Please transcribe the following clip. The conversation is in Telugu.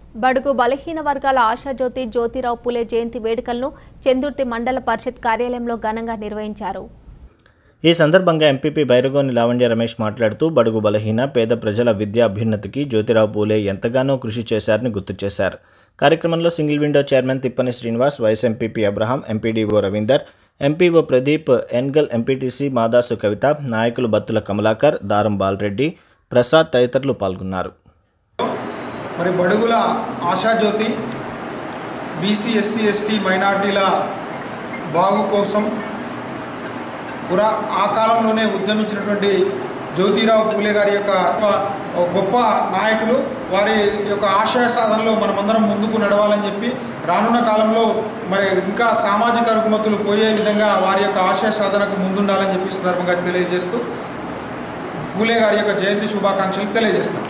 బడుగు బలహీన వర్గాల ఆశాజ్యోతి జ్యోతిరావు పులే జయంతి వేడుకలను చందుర్తి మండల పరిషత్ కార్యాలయంలో ఘనంగా నిర్వహించారు ఈ సందర్భంగా ఎంపీపీ బైరగోని లావణ్య రమేష్ మాట్లాడుతూ బడుగు బలహీన పేద ప్రజల విద్యా అభ్యున్నతికి జ్యోతిరావు పూలే ఎంతగానో కృషి చేశారని గుర్తు చేశారు కార్యక్రమంలో single window chairman Tippani Srinivas vice MPP Abraham MPDO Ravinder MPO Pradeep Engal MPTC Madasu Kavitha నాయకులు బత్తుల కమలాకర్ దారం బాలరెడ్డి ప్రసాద్ తదితరులు పాల్గొన్నారు మరి బడుగుల ఆశాజ్యోతి బీసీ ఎస్సీ ఎస్టీ మైనార్టీల బాగు కోసం పురా ఆ కాలంలోనే ఉద్యమించినటువంటి జ్యోతిరావు పూలే గారి యొక్క ఒక గొప్ప నాయకులు వారి యొక్క ఆశయ సాధనలో మనమందరం ముందుకు నడవాలని చెప్పి రానున్న కాలంలో మరి ఇంకా సామాజిక రుగ్మతులు పోయే విధంగా వారి యొక్క ఆశయ సాధనకు ముందుండాలని చెప్పి ఈ సందర్భంగా తెలియజేస్తూ పూలే గారి యొక్క జయంతి శుభాకాంక్షలు తెలియజేస్తాం